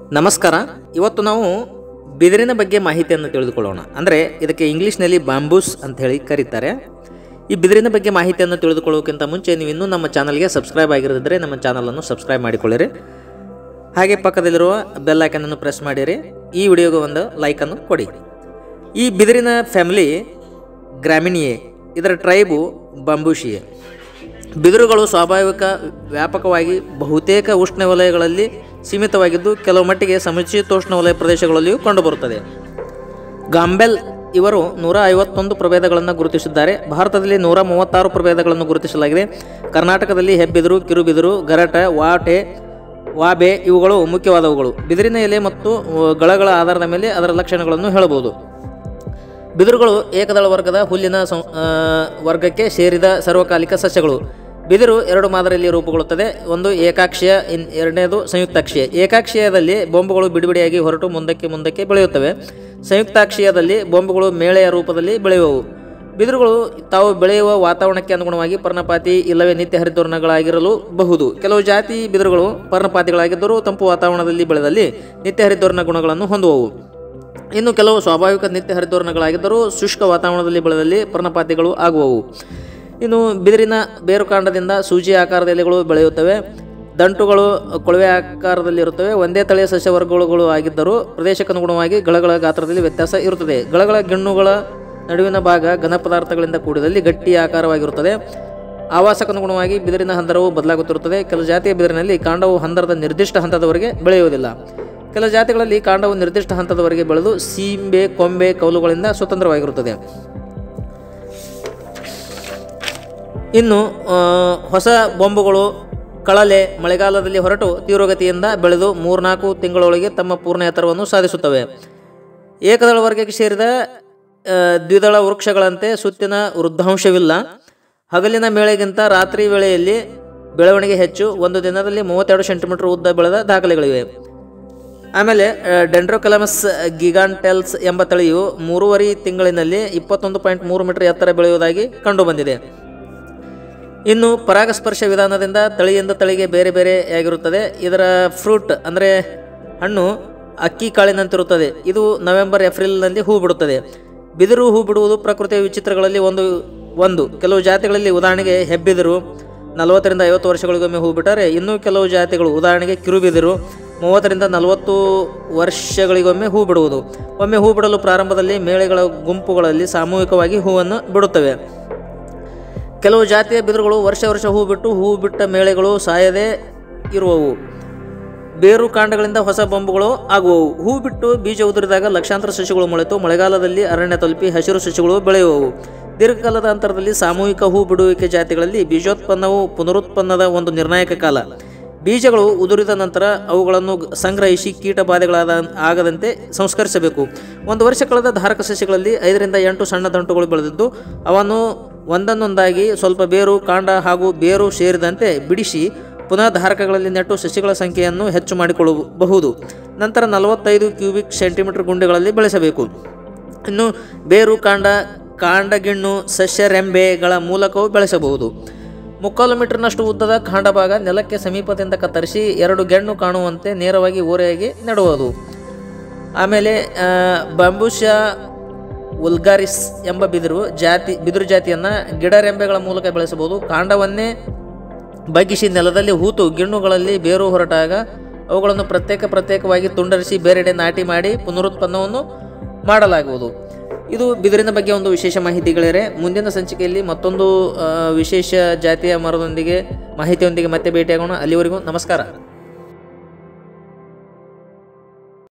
ನಮಸ್ಕಾರ ಇವತ್ತು ನಾವು ಬಿದಿರಿನ ಬಗ್ಗೆ ಮಾಹಿತಿಯನ್ನು ತಿಳಿದುಕೊಳ್ಳೋಣ ಅಂದರೆ ಇದಕ್ಕೆ ಇಂಗ್ಲೀಷ್ನಲ್ಲಿ ಬಾಂಬೂಸ್ ಅಂತ ಹೇಳಿ ಕರೀತಾರೆ ಈ ಬಿದಿರಿನ ಬಗ್ಗೆ ಮಾಹಿತಿಯನ್ನು ತಿಳಿದುಕೊಳ್ಳೋಕ್ಕಿಂತ ಮುಂಚೆ ನೀವು ಇನ್ನೂ ನಮ್ಮ ಚಾನಲ್ಗೆ ಸಬ್ಸ್ಕ್ರೈಬ್ ಆಗಿರದಿದ್ದರೆ ನಮ್ಮ ಚಾನಲನ್ನು ಸಬ್ಸ್ಕ್ರೈಬ್ ಮಾಡಿಕೊಳ್ಳಿರಿ ಹಾಗೆ ಪಕ್ಕದಲ್ಲಿರುವ ಬೆಲ್ ಐಕನನ್ನು ಪ್ರೆಸ್ ಮಾಡಿರಿ ಈ ವಿಡಿಯೋಗೆ ಒಂದು ಲೈಕನ್ನು ಕೊಡಿ ಈ ಬಿದಿರಿನ ಫ್ಯಾಮಿಲಿ ಗ್ರಾಮಿಣಿಯೇ ಇದರ ಟ್ರೈಬು ಬಾಂಬೂಶಿಯೇ ಬಿದಿರುಗಳು ಸ್ವಾಭಾವಿಕ ವ್ಯಾಪಕವಾಗಿ ಬಹುತೇಕ ಉಷ್ಣವಲಯಗಳಲ್ಲಿ ಸೀಮಿತವಾಗಿದ್ದು ಕೆಲವು ಮಟ್ಟಿಗೆ ಸಮಶೀತೋಷ್ಣ ವಲಯ ಪ್ರದೇಶಗಳಲ್ಲಿಯೂ ಕಂಡುಬರುತ್ತದೆ ಗಾಂಬೆಲ್ ಇವರು ನೂರ ಐವತ್ತೊಂದು ಪ್ರಭೇದಗಳನ್ನು ಗುರುತಿಸಿದ್ದಾರೆ ಭಾರತದಲ್ಲಿ ನೂರ ಮೂವತ್ತಾರು ಪ್ರಭೇದಗಳನ್ನು ಗುರುತಿಸಲಾಗಿದೆ ಕರ್ನಾಟಕದಲ್ಲಿ ಹೆಬ್ಬಿದಿರು ಕಿರುಬಿದಿರು ಗರಟ ವಾಟೆ ವಾಬೆ ಇವುಗಳು ಮುಖ್ಯವಾದವುಗಳು ಬಿದಿರಿನ ಎಲೆ ಮತ್ತು ಅಹ್, ಗಳಗಳ ಆಧಾರದ ಮೇಲೆ ಅದರ ಲಕ್ಷಣಗಳನ್ನು ಹೇಳಬಹುದು ಬಿದಿರುಗಳು ಏಕದಳ ವರ್ಗದ ಹುಲ್ಲಿನ ಸಂ- ಆ, ವರ್ಗಕ್ಕೆ ಸೇರಿದ ಸರ್ವಕಾಲಿಕ ಸಸ್ಯಗಳು ಬಿದಿರು ಎರಡು ಮಾದರಿಯಲ್ಲಿ ರೂಪುಗೊಳ್ಳುತ್ತದೆ ಒಂದು ಏಕಾಕ್ಷೀಯ ಇನ್ ಎರಡನೇದು ಸಂಯುಕ್ತಾಕ್ಷೀಯ ಏಕಾಕ್ಷೀಯದಲ್ಲಿ ಬೊಂಬುಗಳು ಬಿಡಿಬಿಡಿಯಾಗಿ ಹೊರಟು ಮುಂದಕ್ಕೆ ಮುಂದಕ್ಕೆ ಬೆಳೆಯುತ್ತವೆ ಸಂಯುಕ್ತಾಕ್ಷೀಯದಲ್ಲಿ ಬೊಂಬುಗಳು ಮೇಳೆಯ ರೂಪದಲ್ಲಿ ಬೆಳೆಯುವವು ಬಿದಿರುಗಳು ತಾವು ಬೆಳೆಯುವ ವಾತಾವರಣಕ್ಕೆ ಅನುಗುಣವಾಗಿ ಪರ್ಣಪಾತಿ ಇಲ್ಲವೇ ನಿತ್ಯ ಹರಿದ್ವರ್ಣಗಳಾಗಿರಲು ಬಹುದು ಕೆಲವು ಜಾತಿ ಬಿದಿರುಗಳು ಪರ್ಣಪಾತಿಗಳಾಗಿದ್ದರೂ ತಂಪು ವಾತಾವರಣದಲ್ಲಿ ಬೆಳೆದಲ್ಲಿ ನಿತ್ಯ ಹರಿದ್ವರ್ಣ ಗುಣಗಳನ್ನು ಹೊಂದುವವು ಇನ್ನು ಕೆಲವು ಸ್ವಾಭಾವಿಕ ನಿತ್ಯ ಹರಿದ್ವರ್ಣಗಳಾಗಿದ್ದರೂ ಶುಷ್ಕ ವಾತಾವರಣದಲ್ಲಿ ಬೆಳೆದಲ್ಲಿ ಪರ್ಣಪಾತಿಗಳು ಆಗುವವು ಇನ್ನು ಬಿದಿರಿನ ಬೇರುಕಾಂಡದಿಂದ ಸೂಜಿ ಆಕಾರದ ಎಲೆಗಳು ಬೆಳೆಯುತ್ತವೆ ದಂಟುಗಳು ಕೊಳವೆ ಆಕಾರದಲ್ಲಿರುತ್ತವೆ ಒಂದೇ ತಳಿಯ ಸಸ್ಯವರ್ಗಗಳು ಆಗಿದ್ದರೂ ಪ್ರದೇಶಕ್ಕನುಗುಣವಾಗಿ ಗಳಗಳ ಗಾತ್ರದಲ್ಲಿ ವ್ಯತ್ಯಾಸ ಇರುತ್ತದೆ ಗಳಗಳ ಗಿಣ್ಣುಗಳ ನಡುವಿನ ಭಾಗ ಘನ ಪದಾರ್ಥಗಳಿಂದ ಕೂಡಿದಲ್ಲಿ ಗಟ್ಟಿ ಆಕಾರವಾಗಿರುತ್ತದೆ ಆವಾಸಕ್ಕನುಗುಣವಾಗಿ ಬಿದಿರಿನ ಹಂದರವು ಬದಲಾಗುತ್ತಿರುತ್ತದೆ ಕೆಲವು ಜಾತಿಯ ಬಿದಿರಿನಲ್ಲಿ ಕಾಂಡವು ಹಂದರದ ನಿರ್ದಿಷ್ಟ ಹಂತದವರೆಗೆ ಬೆಳೆಯುವುದಿಲ್ಲ ಕೆಲ ಜಾತಿಗಳಲ್ಲಿ ಕಾಂಡವು ನಿರ್ದಿಷ್ಟ ಹಂತದವರೆಗೆ ಬೆಳೆದು ಸೀಂಬೆ ಕೊಂಬೆ ಕೌಲುಗಳಿಂದ ಸ್ವತಂತ್ರವಾಗಿರುತ್ತದೆ ಇನ್ನು ಆ, ಹೊಸ ಬೊಂಬುಗಳು ಕಳಲೆ ಮಳೆಗಾಲದಲ್ಲಿ ಹೊರಟು ತೀವ್ರಗತಿಯಿಂದ ಬೆಳೆದು ಮೂರ್ನಾಲ್ಕು ತಿಂಗಳೊಳಗೆ ತಮ್ಮ ಪೂರ್ಣ ಎತ್ತರವನ್ನು ಸಾಧಿಸುತ್ತವೆ ಏಕದಳ ವರ್ಗಕ್ಕೆ ಸೇರಿದ ಆ, ದ್ವಿದಳ ವೃಕ್ಷಗಳಂತೆ ಸುತ್ತಿನ ವೃದ್ಧಾಂಶವಿಲ್ಲ ಹಗಲಿನ ಮೇಳೆಗಿಂತ ರಾತ್ರಿ ವೇಳೆಯಲ್ಲಿ ಬೆಳವಣಿಗೆ ಹೆಚ್ಚು ಒಂದು ದಿನದಲ್ಲಿ ಮೂವತ್ತೆರಡು ಸೆಂಟಿಮೀಟರ್ ಉದ್ದ ಬೆಳೆದ ದಾಖಲೆಗಳಿವೆ ಆಮೇಲೆ ಡೆಂಡ್ರೋಕಲಮಸ್ ಗಿಗಾಂಟೆಲ್ಸ್ ಎಂಬ ತಳಿಯು ಮೂರುವರೆ ತಿಂಗಳಿನಲ್ಲಿ ಇಪ್ಪತ್ತೊಂದು ಪಾಯಿಂಟ್ ಮೂರು ಮೀಟರ್ ಎತ್ತರ ಬೆಳೆಯುವುದಾಗಿ ಕಂಡುಬಂದಿದೆ ಇನ್ನು ಪರಾಗಸ್ಪರ್ಶ ವಿಧಾನದಿಂದ ತಳಿಯಿಂದ ತಳಿಗೆ ಬೇರೆ ಬೇರೆಯಾಗಿರುತ್ತದೆ ಇದರ ಫ್ರೂಟ್ ಅಂದರೆ ಹಣ್ಣು ಅಕ್ಕಿ ಕಾಳಿನಂತಿರುತ್ತದೆ ಇದು ನವೆಂಬರ್ ಏಪ್ರಿಲ್ನಲ್ಲಿ ಹೂ ಬಿಡುತ್ತದೆ ಬಿದಿರು ಹೂ ಬಿಡುವುದು ಪ್ರಕೃತಿಯ ವಿಚಿತ್ರಗಳಲ್ಲಿ ಒಂದು ಒಂದು ಕೆಲವು ಜಾತಿಗಳಲ್ಲಿ ಉದಾಹರಣೆಗೆ ಹೆಬ್ಬಿದಿರು ನಲವತ್ತರಿಂದ ಐವತ್ತು ವರ್ಷಗಳಿಗೊಮ್ಮೆ ಹೂ ಬಿಟ್ಟರೆ ಇನ್ನೂ ಕೆಲವು ಜಾತಿಗಳು ಉದಾಹರಣೆಗೆ ಕಿರುಬಿದಿರು ಮೂವತ್ತರಿಂದ ನಲವತ್ತು ವರ್ಷಗಳಿಗೊಮ್ಮೆ ಹೂ ಬಿಡುವುದು ಒಮ್ಮೆ ಹೂ ಬಿಡಲು ಪ್ರಾರಂಭದಲ್ಲಿ ಮೇಳೆಗಳ ಗುಂಪುಗಳಲ್ಲಿ ಸಾಮೂಹಿಕವಾಗಿ ಹೂವನ್ನು ಬಿಡುತ್ತವೆ ಕೆಲವು ಜಾತಿಯ ಬಿದಿರುಗಳು ವರ್ಷ ವರ್ಷ ಹೂ ಬಿಟ್ಟು ಹೂ ಬಿಟ್ಟ ಮೇಳೆಗಳು ಸಾಯದೇ ಇರುವವು ಬೇರು ಕಾಂಡಗಳಿಂದ ಹೊಸ ಬೊಂಬುಗಳು ಆಗುವವು ಹೂ ಬಿಟ್ಟು ಬೀಜ ಉದುರಿದಾಗ ಲಕ್ಷಾಂತರ ಸಸ್ಯಗಳು ಮೊಳೆತು ಮಳೆಗಾಲದಲ್ಲಿ ಅರಣ್ಯ ತಲುಪಿ ಹಸಿರು ಸಸ್ಯಗಳು ಬೆಳೆಯುವವು ದೀರ್ಘಕಾಲದ ಅಂತರದಲ್ಲಿ ಸಾಮೂಹಿಕ ಹೂ ಬಿಡುವಿಕೆ ಜಾತಿಗಳಲ್ಲಿ ಬೀಜೋತ್ಪನ್ನವು ಪುನರುತ್ಪನ್ನದ ಒಂದು ನಿರ್ಣಾಯಕ ಕಾಲ ಬೀಜಗಳು ಉದುರಿದ ನಂತರ ಅವುಗಳನ್ನು ಗ- ಸಂಗ್ರಹಿಸಿ ಕೀಟ ಬಾಧೆಗಳಾದ ಆಗದಂತೆ ಸಂಸ್ಕರಿಸಬೇಕು ಒಂದು ವರ್ಷ ಕಳೆದ ಧಾರಕ ಸಸ್ಯಗಳಲ್ಲಿ ಐದರಿಂದ ಎಂಟು ಸಣ್ಣ ದಂಟುಗಳು ಬೆಳೆದಿದ್ದು ಅವನ್ನು ಒಂದನ್ನೊಂದಾಗಿ ಸ್ವಲ್ಪ ಬೇರು ಕಾಂಡ ಹಾಗೂ ಬೇರು ಸೇರಿದಂತೆ ಬಿಡಿಸಿ ಪುನಃ ಧಾರಕಗಳಲ್ಲಿ ನೆಟ್ಟು ಸಸ್ಯಗಳ ಸಂಖ್ಯೆಯನ್ನು ಹೆಚ್ಚು ಮಾಡಿಕೊಳ್ಳಬಹುದು ನಂತರ ನಲವತ್ತೈದು ಕ್ಯೂಬಿಕ್ ಸೆಂಟಿಮೀಟರ್ ಗುಂಡಿಗಳಲ್ಲಿ ಬೆಳೆಸಬೇಕು ಇನ್ನು ಬೇರು ಕಾಂಡ ಕಾಂಡಗಿಣ್ಣು ಸಸ್ಯ ರೆಂಬೆಗಳ ಮೂಲಕವೂ ಬೆಳೆಸಬಹುದು ಮುಕ್ಕಾಲು ಮೀಟರ್ನಷ್ಟು ಉದ್ದದ ಕಾಂಡ ಭಾಗ ನೆಲಕ್ಕೆ ಸಮೀಪದಿಂದ ಕತ್ತರಿಸಿ ಎರಡು ಗೆಣ್ಣು ಕಾಣುವಂತೆ ನೇರವಾಗಿ ಓರೆಯಾಗಿ ನೆಡುವುದು ಆಮೇಲೆ ಆ, ಬಾಂಬೂಷ ಉಲ್ಗಾರಿಸ್ ಎಂಬ ಬಿದಿರು ಜಾತಿ ಬಿದಿರು ಜಾತಿಯನ್ನು ಗಿಡರೆಂಬೆಗಳ ಮೂಲಕ ಬೆಳೆಸಬಹುದು ಕಾಂಡವನ್ನೇ ಬಗ್ಗಿಸಿ ನೆಲದಲ್ಲಿ ಹೂತು ಗಿಣ್ಣುಗಳಲ್ಲಿ ಬೇರು ಹೊರಟಾಗ ಅವುಗಳನ್ನು ಪ್ರತ್ಯೇಕ ಪ್ರತ್ಯೇಕವಾಗಿ ತುಂಡರಿಸಿ ಬೇರೆಡೆ ನಾಟಿ ಮಾಡಿ ಪುನರುತ್ಪನ್ನವನ್ನು ಮಾಡಲಾಗುವುದು ಇದು ಬಿದಿರಿನ ಬಗ್ಗೆ ಒಂದು ವಿಶೇಷ ಮಾಹಿತಿಗಳಿರೆ ಮುಂದಿನ ಸಂಚಿಕೆಯಲ್ಲಿ ಮತ್ತೊಂದು ಆ, ವಿಶೇಷ ಜಾತಿಯ ಮರದೊಂದಿಗೆ ಮಾಹಿತಿಯೊಂದಿಗೆ ಮತ್ತೆ ಭೇಟಿಯಾಗೋಣ ಅಲ್ಲಿವರೆಗೂ ನಮಸ್ಕಾರ